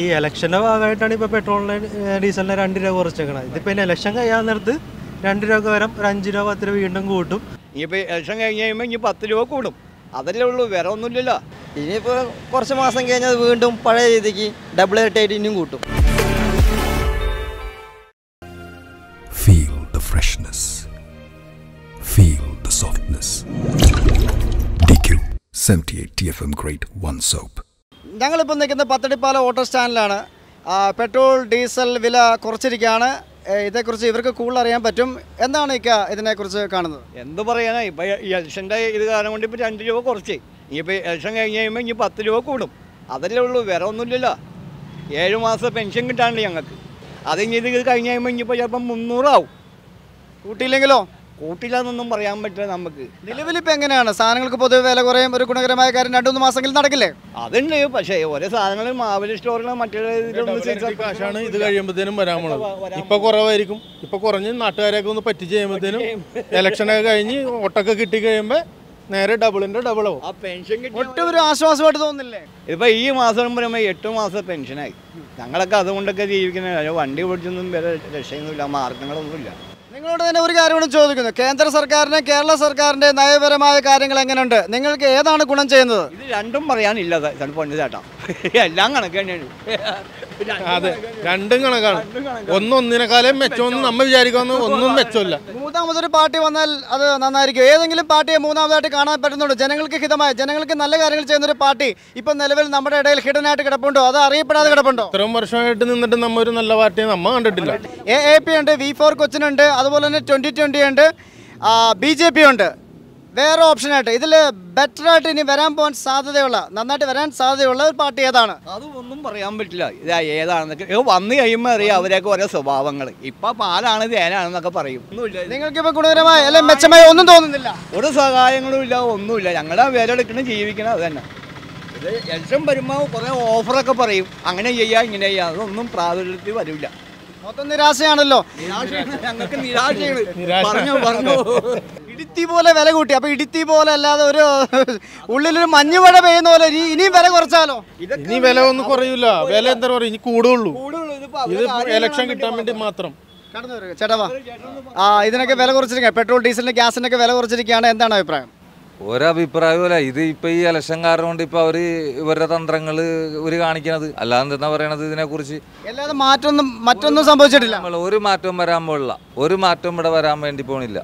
ഇലക്ഷൻ്റെ ഭാഗമായിട്ടാണ് ഇപ്പോൾ പെട്രോളിന് ഡീസലിന് രണ്ട് രൂപ കുറച്ചേക്കണത് ഇതിപ്പോൾ ഇനി ഇലക്ഷൻ കഴിയാൻ നേരത്ത് രണ്ട് രൂപ പകരം ഒരു അഞ്ച് രൂപ പത്ത് രൂപ വീണ്ടും കൂട്ടും ഇനിയിപ്പോൾ ഇലക്ഷൻ കഴിഞ്ഞ് കഴിയുമ്പോൾ ഇനി പത്ത് രൂപ കൂടും അതല്ലേ ഉള്ളൂ വേറെ ഒന്നുമില്ലല്ലോ ഇനിയിപ്പോൾ കുറച്ച് മാസം കഴിഞ്ഞാൽ വീണ്ടും പഴയ രീതിക്ക് ഡബിൾ ഇരട്ടായിട്ട് ഇനിയും കൂട്ടും Feel the freshness. Feel the softness. DQ 78 TFM Grade 1 Soap. ഞങ്ങളിപ്പോൾ നിൽക്കുന്ന പത്തടിപ്പാല ഓട്ടോ സ്റ്റാൻഡിലാണ് ആ, പെട്രോൾ ഡീസൽ വില കുറച്ചിരിക്കുകയാണ് ഏ, ഇതേക്കുറിച്ച് ഇവർക്ക് കൂടുതൽ അറിയാൻ പറ്റും എന്താണ് ഇക്ക ഇതിനെക്കുറിച്ച് കാണുന്നത് എന്ത് പറയാനാ ഇപ്പോൾ ഈ ഇലക്ഷൻ്റെ ഇത് കാരണം കൊണ്ട് ഇപ്പോൾ രണ്ട് രൂപ കുറച്ച് ഇനിയിപ്പോൾ ഇലക്ഷൻ കഴിഞ്ഞ് കഴിയുമ്പോൾ ഇനി പത്ത് രൂപ കൂടും അതല്ലേ ഉള്ളൂ വേറെ ഒന്നുമില്ലല്ലോ ഏഴ് മാസം പെൻഷൻ കിട്ടാണ്ട് ഞങ്ങൾക്ക് അത് ഇനി ഇത് കഴിഞ്ഞ് കഴിയുമ്പോൾ ഇനിയിപ്പോൾ ചിലപ്പം മുന്നൂറാവും കൂട്ടിയില്ലെങ്കിലോ കൂട്ടില്ലാന്നൊന്നും പറയാൻ പറ്റില്ല നമുക്ക് നിലവിലിപ്പോൾ എങ്ങനെയാണ് സാധനങ്ങൾക്ക് പൊതുവെ വില കുറയും ഒരു ഗുണകരമായ കാര്യം രണ്ടു മൂന്ന് മാസമെങ്കിലും നടക്കില്ലേ അതുണ്ട് പക്ഷേ ഓരോ സാധനങ്ങൾ മാവലി സ്റ്റോറിലും മറ്റുള്ള ഇതിലൊന്നും ഡബിൾ കാശാണ് ഇത് കഴിയുമ്പോഴത്തേനും വരാൻ പോണത് ഇപ്പൊ കുറവായിരിക്കും ഇപ്പൊ കുറഞ്ഞ് നാട്ടുകാരെയൊക്കെ ഒന്ന് പറ്റിച്ച് കഴിയുമ്പോഴത്തേനും ഇലക്ഷനൊക്കെ കഴിഞ്ഞ് ഒട്ടൊക്കെ കിട്ടി കഴിയുമ്പോൾ നേരെ ഡബിളിന്റെ ഡബിൾ ആവും ആ പെൻഷൻ കിട്ടി ഒട്ടും ഒരു ആശ്വാസമായിട്ട് തോന്നുന്നില്ലേ ഇതിപ്പോൾ ഈ മാസം പറയുമ്പോൾ എട്ട് മാസം പെൻഷനായി ഞങ്ങളൊക്കെ അതുകൊണ്ടൊക്കെ ജീവിക്കുന്നത് വണ്ടി ഓടിച്ചൊന്നും വേറെ രക്ഷയൊന്നുമില്ല മാർഗങ്ങളൊന്നുമില്ല നിങ്ങളോട് തന്നെ ഒരു കാര്യമാണ് ചോദിക്കുന്നു കേന്ദ്ര സർക്കാരിന്റെ കേരള സർക്കാരിന്റെ നയപരമായ കാര്യങ്ങൾ എങ്ങനെയുണ്ട് നിങ്ങൾക്ക് ഏതാണ് ഗുണം ചെയ്യുന്നത് ഇത് രണ്ടും പറയാനില്ല ചിലപ്പോൾ ചേട്ടാ എല്ലാം കണക്ക് തന്നെയാണ് അതെ രണ്ടും കണക്കാണ് ഒന്നൊന്നിനെക്കാളും മെച്ചമെന്ന് നമ്മ വിചാരിക്കുന്ന ഒന്നും മെച്ചമില്ല മൂന്നാമതൊരു പാർട്ടി വന്നാൽ അത് നന്നായിരിക്കും ഏതെങ്കിലും പാർട്ടിയെ മൂന്നാമതായിട്ട് കാണാൻ പറ്റുന്നുണ്ടോ ജനങ്ങൾക്ക് ഹിതമായ ജനങ്ങൾക്ക് നല്ല കാര്യങ്ങൾ ചെയ്യുന്ന ഒരു പാർട്ടി ഇപ്പൊ നിലവിൽ നമ്മുടെ ഇടയിൽ ഹിഡനായിട്ട് കിടപ്പുണ്ടോ അത് അറിയപ്പെടാതെ കിടപ്പുണ്ടോ ഇത്രയും വർഷമായിട്ട് നിന്നിട്ട് നമ്മ ഒരു നല്ല പാർട്ടിയെ നമ്മ കണ്ടിട്ടില്ല എ എ പി ഉണ്ട് വി ഫോർ കൊച്ചിനുണ്ട് അതുപോലെ തന്നെ ട്വന്റി ട്വന്റി ഉണ്ട് ബി ജെ പി ഉണ്ട് വേറെ ഓപ്ഷനായിട്ട് ഇതിൽ ബെറ്റർ ആയിട്ട് ഇനി വരാൻ പോകാൻ സാധ്യതയുള്ള നന്നായിട്ട് വരാൻ സാധ്യതയുള്ള ഒരു പാർട്ടി ഏതാണ് അത് ഒന്നും പറയാൻ പറ്റില്ല ഇത് ഏതാണെന്നൊക്കെ ഇത് വന്നു കഴിയുമ്പോൾ അറിയാം അവരെയൊക്കെ ഓരോ സ്വഭാവങ്ങൾ ഇപ്പം പാലാണ് തേനാണെന്നൊക്കെ പറയും ഒന്നുമില്ല നിങ്ങൾക്ക് ഇപ്പൊ ഗുണകരമായ അല്ലെങ്കിൽ മെച്ചമായ ഒന്നും തോന്നുന്നില്ല ഒരു സഹായങ്ങളും ഇല്ല ഒന്നുമില്ല ഞങ്ങളുടെ വില എടുക്കണം ജീവിക്കണം അത് തന്നെ ഇത് ഇലക്ഷൻ വരുമ്പോൾ കുറേ ഓഫറൊക്കെ പറയും അങ്ങനെ ചെയ്യാം ഇങ്ങനെ ചെയ്യാം അതൊന്നും പ്രാബല്യത്തിൽ വരില്ല മൊത്തം നിരാശയാണല്ലോ നിരാശയാണ് ഞങ്ങൾക്ക് നിരാശയാണ് പറഞ്ഞു പറഞ്ഞു ഇടുത്തി പോലെ വില കൂട്ടി അപ്പൊ ഇടുത്തി പോലെ അല്ലാതെ ഒരു ഉള്ളിലൊരു മഞ്ഞുമഴ പെയ്യുന്ന പോലെ ഇനി- ഇനിയും വില കുറച്ചാലോ ഇനി വില ഒന്നും കുറയൂല വില എന്താ പറയുക ഇനി കൂടുള്ളൂ കൂടുതലുള്ളൂ. ഇതിപ്പോ ഇത് അവരെ കാര്യം ഇലക്ഷൻ കാണാൻ കിട്ടാൻ വേണ്ടി മാത്രം കടന്നു വരിക ചേട്ടാ വാ. ആ ഇതിനൊക്കെ വില കുറച്ചിരിക്കുക പെട്രോൾ ഡീസലിന് ഗ്യാസിനൊക്കെ വില കുറച്ചിരിക്കുകയാണ് എന്താണ് അഭിപ്രായം ഒരഭിപ്രായമില്ല ഇത് ഇപ്പൊ ഈ ഇലക്ഷൻ കാരണം കൊണ്ട് ഇപ്പൊ അവര് ഇവരുടെ തന്ത്രങ്ങൾ ഇവര് കാണിക്കണത് അല്ലാതെ എന്താ പറയണത് ഇതിനെ കുറിച്ച് അല്ലാതെ മാറ്റൊന്നും മറ്റൊന്നും സംഭവിച്ചിട്ടില്ല ഒരു മാറ്റവും വരാൻ പോലുള്ള ഒരു മാറ്റവും ഇവിടെ വരാൻ വേണ്ടി പോണില്ല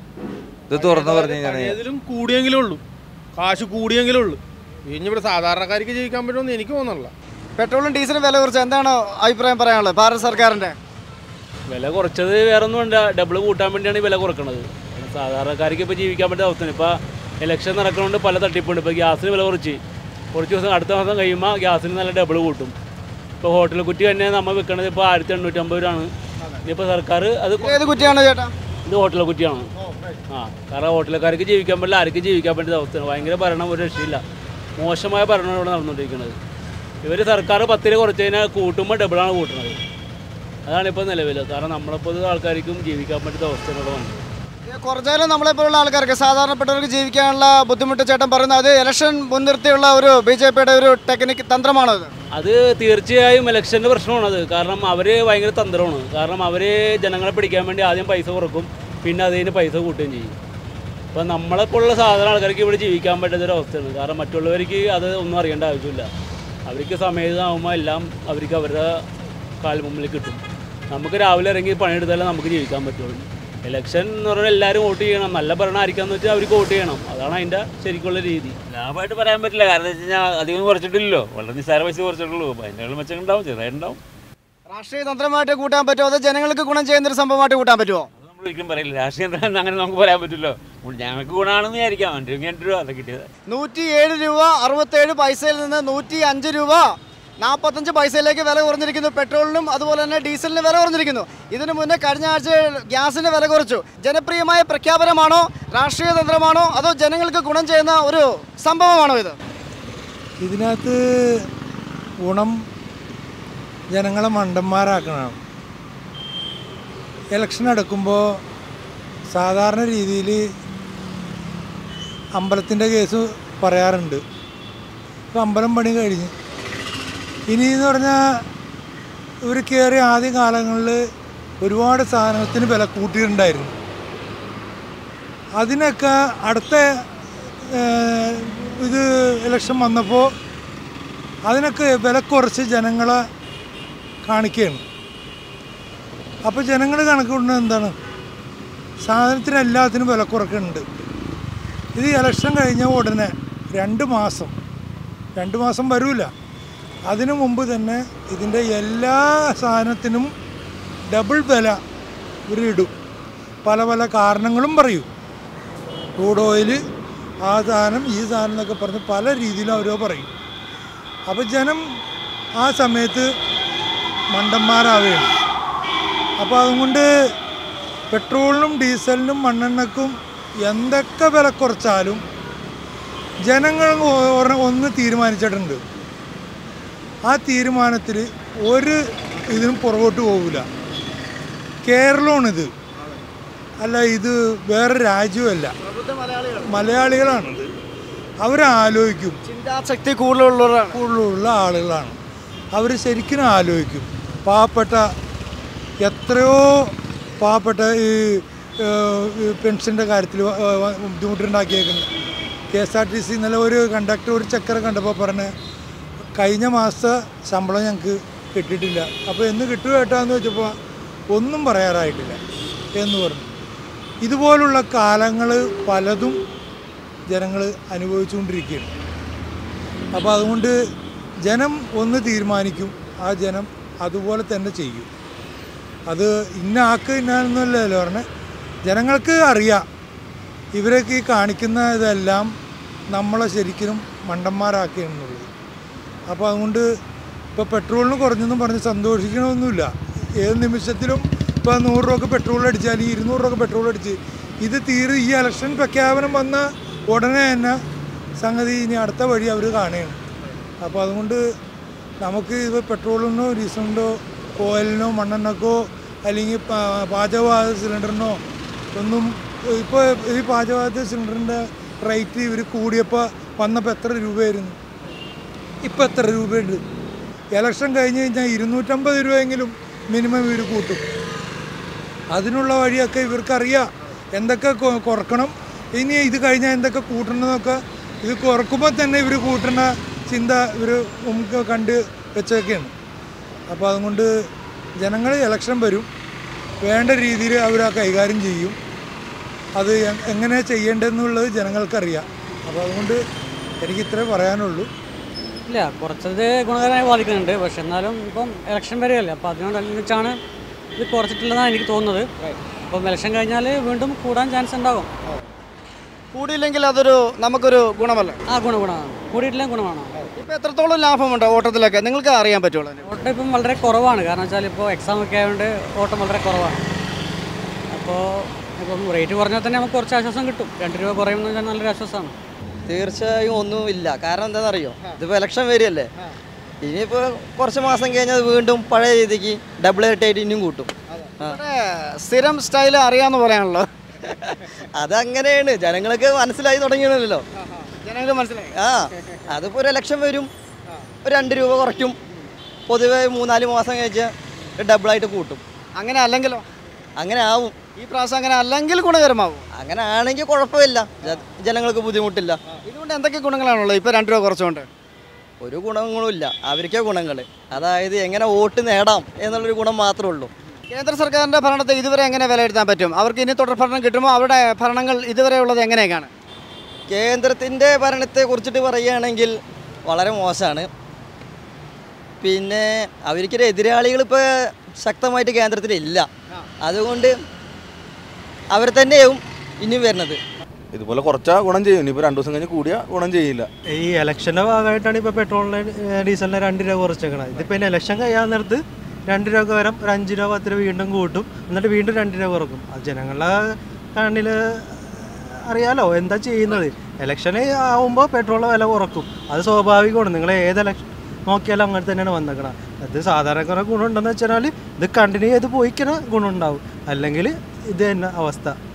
ഇത് തുറന്നു പറഞ്ഞു കഴിഞ്ഞാൽ ഏതിലും കൂടിയെങ്കിലേ ഉള്ളൂ കാശ് കൂടിയെങ്കിലേ ഉള്ളൂ ഇനി ഇവിടെ സാധാരണക്കാർക്ക് ജീവിക്കാൻ പറ്റുമെന്ന് എനിക്ക് തോന്നുന്നില്ല പെട്രോളും ഡീസലും വില കുറച്ച് എന്താണ് അഭിപ്രായം പറയാനുള്ളത് ഭാരത സർക്കാരിന്റെ വില കുറച്ചത് വേറെ ഒന്നും വേണ്ട ഡബിൾ കൂട്ടാൻ വേണ്ടിയാണ് ഈ വില കുറക്കുന്നത് കാരണം സാധാരണക്കാർക്ക് ഇപ്പോൾ ജീവിക്കാൻ പറ്റുന്ന അവസ്ഥയാണ് ഇപ്പോൾ ഇലക്ഷൻ നടക്കുന്നതുകൊണ്ട് പല തട്ടിപ്പുണ്ട് ഇപ്പോൾ ഗ്യാസിന് വില കുറച്ച് കുറച്ച് ദിവസം അടുത്ത മാസം കഴിയുമ്പോൾ ഗ്യാസിന് നല്ല ഡബിൾ കൂട്ടും ഇപ്പോൾ ഹോട്ടൽ കുറ്റി തന്നെ നമ്മൾ വിൽക്കണത് ഇപ്പോൾ ആയിരത്തി എണ്ണൂറ്റമ്പത് രൂപയാണ് ഇനിയിപ്പോൾ സർക്കാർ അത് കൊ- ഏത് കുറ്റിയാണ് ചേട്ടാ ഇത് ഹോട്ടൽ കുറ്റിയാണ് ആ കാരണം ഹോട്ടലുകാർക്ക് ജീവിക്കാൻ പറ്റില്ല ആർക്കും ജീവിക്കാൻ പറ്റുന്ന അവസ്ഥയാണ് ഭയങ്കര ഭരണം ഒരു രക്ഷയില്ല മോശമായ ഭരണമാണ് ഇവിടെ നടന്നുകൊണ്ടിരിക്കുന്നത് ഇവർ സർക്കാർ പത്ത് രൂപ കുറച്ച് കഴിഞ്ഞാൽ കൂട്ടുമ്പോൾ ഡബിളാണ് കൂട്ടുന്നത് അതാണ് ഇപ്പോൾ നിലവിൽ കാരണം നമ്മളെപ്പോൾ ആൾക്കാർക്കും ജീവിക്കാൻ പറ്റുന്ന അവസ്ഥയിലൂടെ വന്നത് കുറച്ചാലും നമ്മളെ പോലുള്ള ആൾക്കാർക്ക് സാധാരണപ്പെട്ടവർക്ക് ജീവിക്കാനുള്ള ബുദ്ധിമുട്ട് ചേട്ടൻ പറയുന്നത് അത് ഇലക്ഷൻ മുൻനിർത്തിയുള്ള ഒരു ബി ജെ പിയുടെ ഒരു ടെക്നിക്ക് തന്ത്രമാണത് അത് തീർച്ചയായും ഇലക്ഷൻ്റെ പ്രശ്നമാണത് കാരണം അവർ ഭയങ്കര തന്ത്രമാണ് കാരണം അവർ ജനങ്ങളെ പിടിക്കാൻ വേണ്ടി ആദ്യം പൈസ കുറക്കും പിന്നെ അതിന് പൈസ കൂട്ടുകയും ചെയ്യും അപ്പോൾ നമ്മളെപ്പോലുള്ള സാധാരണ ആൾക്കാർക്ക് ഇവിടെ ജീവിക്കാൻ പറ്റുന്ന ഒരു അവസ്ഥയാണ് കാരണം മറ്റുള്ളവർക്ക് അത് ഒന്നും അറിയേണ്ട ആവശ്യമില്ല അവർക്ക് സമയത്താകുമ്പോൾ എല്ലാം അവർക്ക് അവരുടെ കാൽമുമ്പിൽ കിട്ടും നമുക്ക് രാവിലെ ഇറങ്ങി പണിയെടുത്താലേ നമുക്ക് ജീവിക്കാൻ പറ്റുള്ളൂ ഇലക്ഷൻ എന്ന് പറഞ്ഞാൽ എല്ലാവരും വോട്ട് ചെയ്യണം നല്ല ഭരണം ആയിരിക്കാന്ന് വെച്ചാൽ അവർക്ക് വോട്ട് ചെയ്യണം അതാണ് അതിൻ്റെ ശരിക്കുള്ള രീതി ലാഭമായിട്ട് പറയാൻ പറ്റില്ല കാരണം എന്താ വെച്ച് കഴിഞ്ഞാൽ അധികം കുറച്ചിട്ടില്ലല്ലോ വളരെ നിസ്സാര പൈസ കുറച്ചിട്ടുള്ളൂ അതിനുള്ള മെച്ചം ഉണ്ടാവും ചെറുതായിട്ടുണ്ടാവും രാഷ്ട്രീയ തന്ത്രമായിട്ട് കൂട്ടാൻ പറ്റുമോ അതോ ജനങ്ങൾക്ക് ഗുണം ചെയ്യുന്ന ഒരു സംഭവമായിട്ട് കൂട്ടാൻ പറ്റുമോ അത് നമ്മൾ ഒരിക്കലും പറയില്ല രാഷ്ട്രീയം എന്താണെന്ന് അങ്ങനെ നമുക്ക് പറയാൻ പറ്റില്ലോ ഞങ്ങൾക്ക് ഗുണമാണെന്ന് വിചാരിക്കാം രണ്ട് രൂപ രണ്ട് രൂപ അത് കിട്ടിയത് നൂറ്റി ഏഴ് രൂപ അറുപത്തേഴ് പൈസയിൽ നിന്ന് നൂറ്റി അഞ്ച് രൂപ നാൽപ്പത്തഞ്ച് പൈസയിലേക്ക് വില കുറഞ്ഞിരിക്കുന്നു പെട്രോളിനും അതുപോലെ തന്നെ ഡീസലിന് വില കുറഞ്ഞിരിക്കുന്നു ഇതിനു മുന്നേ കഴിഞ്ഞ ആഴ്ച ഗ്യാസിന് വില കുറച്ചു ജനപ്രിയമായ പ്രഖ്യാപനമാണോ രാഷ്ട്രീയ തന്ത്രമാണോ അതോ ജനങ്ങൾക്ക് ഗുണം ചെയ്യുന്ന ഒരു സംഭവമാണോ ഇത് ഇതിനകത്ത് ഗുണം ജനങ്ങളെ മണ്ടന്മാരാക്കണതാണ് ഇലക്ഷൻ എടുക്കുമ്പോൾ സാധാരണ രീതിയിൽ അമ്പലത്തിൻ്റെ കേസ് പറയാറുണ്ട് ഇപ്പം അമ്പലം പണി കഴിഞ്ഞ് ഇനി എന്ന് പറഞ്ഞാൽ ഇവർ കയറിയ ആദ്യ കാലങ്ങളിൽ ഒരുപാട് സാധനത്തിന് വില കൂട്ടിയിട്ടുണ്ടായിരുന്നു അതിനൊക്കെ അടുത്ത ഏഹ്, ഇത് ഇലക്ഷൻ വന്നപ്പോൾ അതിനൊക്കെ വില കുറച്ച് ജനങ്ങളെ കാണിക്കുകയാണ് അപ്പോൾ ജനങ്ങൾ കണക്ക് കൊണ്ടുവന്നത് എന്താണ് സാധനത്തിന് എല്ലാത്തിനും വില കുറക്കുന്നുണ്ട് ഇത് ഇലക്ഷൻ കഴിഞ്ഞ ഉടനെ രണ്ട് മാസം രണ്ട് മാസം വരൂല അതിനു മുമ്പ് തന്നെ ഇതിൻ്റെ എല്ലാ സാധനത്തിനും ഡബിൾ വില ഇവർ ഇടും പല പല കാരണങ്ങളും പറയും ക്രൂഡ് ഓയിൽ ആ സാധനം ഈ സാധനം എന്നൊക്കെ പറഞ്ഞ് പല രീതിയിലും അവരോ പറയും അപ്പോൾ ജനം ആ സമയത്ത് മണ്ടന്മാരാവുകയാണ് അപ്പോൾ അതുകൊണ്ട് പെട്രോളിനും ഡീസലിനും മണ്ണെണ്ണക്കും എന്തൊക്കെ വില കുറച്ചാലും ജനങ്ങൾ ഒ- ഒന്ന് തീരുമാനിച്ചിട്ടുണ്ട് ആ തീരുമാനത്തിൽ ഒരു ഇതിനും പുറകോട്ട് പോകില്ല കേരളമാണിത് അല്ല ഇത് വേറെ രാജ്യമല്ല മലയാളികളാണിത് അവരാലോചിക്കും ചിന്താശക്തി കൂടുതലുള്ളവരാണ് കൂടുതലുള്ള ആളുകളാണ് അവർ ശരിക്കും ആലോചിക്കും പാവപ്പെട്ട എത്രയോ പാവപ്പെട്ട ഈ പെൻഷൻ്റെ കാര്യത്തിൽ ബുദ്ധിമുട്ടുണ്ടാക്കിയേക്കുന്നത് K S R T C ഇന്നലെ ഒരു കണ്ടക്ടർ ഒരു ചക്കര കണ്ടപ്പോൾ പറഞ്ഞ് കഴിഞ്ഞ മാസത്തെ ശമ്പളം ഞങ്ങൾക്ക് കിട്ടിയിട്ടില്ല അപ്പോൾ എന്ന് കിട്ടുക കേട്ടാന്ന് വെച്ചപ്പോൾ ഒന്നും പറയാറായിട്ടില്ല എന്ന് പറഞ്ഞു ഇതുപോലുള്ള കാലങ്ങൾ പലതും ജനങ്ങൾ അനുഭവിച്ചുകൊണ്ടിരിക്കുകയാണ് അപ്പോൾ അതുകൊണ്ട് ജനം ഒന്ന് തീരുമാനിക്കും ആ ജനം അതുപോലെ തന്നെ ചെയ്യും അത് ഇന്ന ആക്ക് ഇന്നൊന്നുമല്ലല്ലോ പറഞ്ഞ് ജനങ്ങൾക്ക് അറിയാം ഇവരൊക്കെ ഈ കാണിക്കുന്ന ഇതെല്ലാം നമ്മളെ ശരിക്കും മണ്ടന്മാരാക്കുകയാണെന്നുള്ളത് അപ്പോൾ അതുകൊണ്ട് ഇപ്പോൾ പെട്രോളിന് കുറഞ്ഞെന്നും പറഞ്ഞ് സന്തോഷിക്കണമൊന്നുമില്ല ഏത് നിമിഷത്തിലും ഇപ്പോൾ നൂറ് രൂപക്ക് പെട്രോൾ അടിച്ചാൽ ഈ ഇരുന്നൂറ് രൂപക്ക് പെട്രോൾ അടിച്ച് ഇത് തീരെ ഈ ഇലക്ഷൻ പ്രഖ്യാപനം വന്ന ഉടനെ തന്നെ സംഗതി ഇനി അടുത്ത വഴി അവർ കാണുകയാണ് അപ്പോൾ അതുകൊണ്ട് നമുക്ക് ഇത് പെട്രോളിനോ ഡീസലിനോ ഓയിലിനോ മണ്ണെണ്ണക്കോ അല്ലെങ്കിൽ പാ- പാചകവാത സിലിണ്ടറിനോ ഒന്നും ഇപ്പോൾ ഈ പാചകവാത സിലിണ്ടറിൻ്റെ റേറ്റ് ഇവർ കൂടിയപ്പോൾ വന്നപ്പോൾ എത്ര രൂപയായിരുന്നു ഇപ്പം എത്ര രൂപയുണ്ട് ഇലക്ഷൻ കഴിഞ്ഞ് കഴിഞ്ഞാൽ ഇരുന്നൂറ്റമ്പത് രൂപയെങ്കിലും മിനിമം ഇവർ കൂട്ടും അതിനുള്ള വഴിയൊക്കെ ഇവർക്കറിയാം എന്തൊക്കെ കൊ- കുറക്കണം ഇനി ഇത് കഴിഞ്ഞാൽ എന്തൊക്കെ കൂട്ടണമെന്നൊക്കെ ഇത് കുറക്കുമ്പോൾ തന്നെ ഇവർ കൂട്ടുന്ന ചിന്ത ഇവർ നമുക്ക് കണ്ട് വെച്ചൊക്കെയാണ് അപ്പോൾ അതുകൊണ്ട് ജനങ്ങൾ ഇലക്ഷൻ വരും വേണ്ട രീതിയിൽ അവർ ആ കൈകാര്യം ചെയ്യും അത് എ- എങ്ങനെ ചെയ്യേണ്ടതെന്നുള്ളത് ജനങ്ങൾക്കറിയാം അപ്പോൾ അതുകൊണ്ട് എനിക്ക് ഇത്രേ പറയാനുള്ളൂ ഇല്ല കുറച്ചത് ഗുണകരമായി ബാധിക്കുന്നുണ്ട് പക്ഷെ എന്നാലും ഇപ്പം ഇലക്ഷൻ വരികയല്ലേ അപ്പോൾ അതിനോടനുബന്ധിച്ചാണ് ഇത് കുറച്ചിട്ടുള്ളതാണ് എനിക്ക് തോന്നുന്നത് അപ്പം ഇലക്ഷൻ കഴിഞ്ഞാൽ വീണ്ടും കൂടാൻ ചാൻസ് ഉണ്ടാകും കൂടിയില്ലെങ്കിൽ അതൊരു നമുക്കൊരു ഗുണമല്ല ആ ഗുണം ഗുണമാണ് കൂടിയിട്ടില്ലെങ്കിൽ ഗുണമാണ് ഇപ്പൊ എത്രത്തോളം ലാഭമുണ്ട് ഓട്ടത്തിലൊക്കെ നിങ്ങൾക്ക് അറിയാൻ പറ്റുള്ളൂ അതിനെ. ഓട്ടം ഇപ്പം വളരെ കുറവാണ് കാരണം വെച്ചാൽ ഇപ്പോൾ എക്സാം ഒക്കെ ആയതുകൊണ്ട് ഓട്ടം വളരെ കുറവാണ് അപ്പോൾ ഇപ്പം റേറ്റ് കുറഞ്ഞാൽ തന്നെ നമുക്ക് കുറച്ച് ആശ്വാസം കിട്ടും രണ്ട് രൂപ കുറയുമെന്ന് വെച്ചാൽ നല്ലൊരു ആശ്വാസമാണ് തീർച്ചയായും ഒന്നുമില്ല കാരണം എന്താണെന്നറിയോ ഇതിപ്പോൾ ഇലക്ഷൻ വരികയല്ലേ ഇനിയിപ്പോൾ കുറച്ച് മാസം കഴിഞ്ഞാൽ വീണ്ടും പഴയ രീതിക്ക് ഡബിൾ ഇരട്ടായിട്ട് ഇനിയും കൂട്ടും ആ. ഇവിടെ സ്ഥിരം സ്റ്റൈൽ അറിയാന്ന് പറയാണല്ലോ അതങ്ങനെയാണ് ജനങ്ങൾക്ക് മനസ്സിലായി തുടങ്ങിയല്ലോ ജനങ്ങൾക്ക് മനസ്സിലായി ആ അതിപ്പോൾ ഒരു ഇലക്ഷൻ വരും ഒരു രണ്ട് രൂപ കുറയ്ക്കും പൊതുവെ മൂന്നാല് മാസം കഴിച്ച് ഡബിളായിട്ട് കൂട്ടും അങ്ങനെ അല്ലെങ്കിലോ അങ്ങനെ ആവും ഈ പ്രാവശ്യം അങ്ങനെ അല്ലെങ്കിൽ ഗുണകരമാവും അങ്ങനെ ആണെങ്കിൽ കുഴപ്പമില്ല ജ- ജനങ്ങൾക്ക് ബുദ്ധിമുട്ടില്ല ഇതുകൊണ്ട് എന്തൊക്കെ ഗുണങ്ങളാണുള്ളത് ഇപ്പൊ രണ്ട് രൂപ കുറച്ചുകൊണ്ട് ഒരു ഗുണങ്ങളും ഇല്ല അവർക്കേ ഗുണങ്ങൾ അതായത് എങ്ങനെ വോട്ട് നേടാം എന്നുള്ളൊരു ഗുണം മാത്രമേ ഉള്ളൂ കേന്ദ്ര സർക്കാരിന്റെ ഭരണത്തെ ഇതുവരെ എങ്ങനെ വിലയിരുത്താൻ പറ്റും അവർക്ക് ഇനി തുടർ ഭരണം കിട്ടുമോ അവരുടെ ഭരണങ്ങൾ ഇതുവരെ ഉള്ളത് എങ്ങനെയൊക്കെയാണ് കേന്ദ്രത്തിൻ്റെ ഭരണത്തെ കുറിച്ചിട്ട് പറയുകയാണെങ്കിൽ വളരെ മോശമാണ് പിന്നെ അവർക്കൊരു എതിരാളികൾ ഇപ്പോൾ ശക്തമായിട്ട് കേന്ദ്രത്തിലില്ല അതുകൊണ്ട് അവർ തന്നെയാവും ഇനിയും വരുന്നത് ഇതുപോലെ കുറച്ചാ ഗുണം ചെയ്യും ഇനിയിപ്പോൾ രണ്ടു ദിവസം കഴിഞ്ഞ് കൂടിയാ ഗുണം ചെയ്യില്ല ഈ ഇലക്ഷൻ്റെ ഭാഗമായിട്ടാണ് ഇപ്പോൾ പെട്രോളിന് ഏഹ് ഡീസലിന് രണ്ട് രൂപ കുറച്ചേക്കണത് ഇതിപ്പോൾ ഇനി ഇലക്ഷൻ കഴിയാൻ നേരത്ത് രണ്ട് രൂപ വരം ഒരു അഞ്ച് രൂപ പത്ത് രൂപ വീണ്ടും കൂട്ടും എന്നിട്ട് വീണ്ടും രണ്ട് രൂപ കുറക്കും അത് ജനങ്ങളുടെ കണ്ണിൽ അറിയാലോ എന്താ ചെയ്യുന്നത് ഇലക്ഷന് ആവുമ്പോൾ പെട്രോളിൻ്റെ വില കുറക്കും അത് സ്വാഭാവികമാണ് നിങ്ങൾ ഏത് ഇലക്ഷൻ നോക്കിയാലും അങ്ങനെ തന്നെയാണ് വന്നേക്കണം അത് സാധാരണക്കാരെ ഗുണമുണ്ടെന്ന് വെച്ചാൽ ഇത് കണ്ടിന്യൂ ചെയ്ത് പോയിക്കണ ഗുണമുണ്ടാവും അല്ലെങ്കിൽ ഇത് തന്നെ അവസ്ഥ